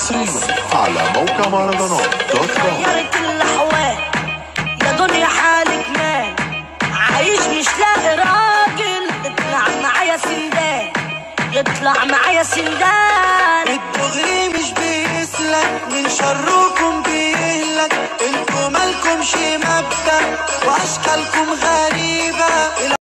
حصريا على موقع مهرجانات دوت كوم غيرت الاحوال يا دنيا حالك مال عايش مش لاقي راجل اطلع معايا سندان يطلع معايا سندان الدغري مش بيسلك من شركم بيهلك انتوا مالكمش مبدأ واشكالكم غريبة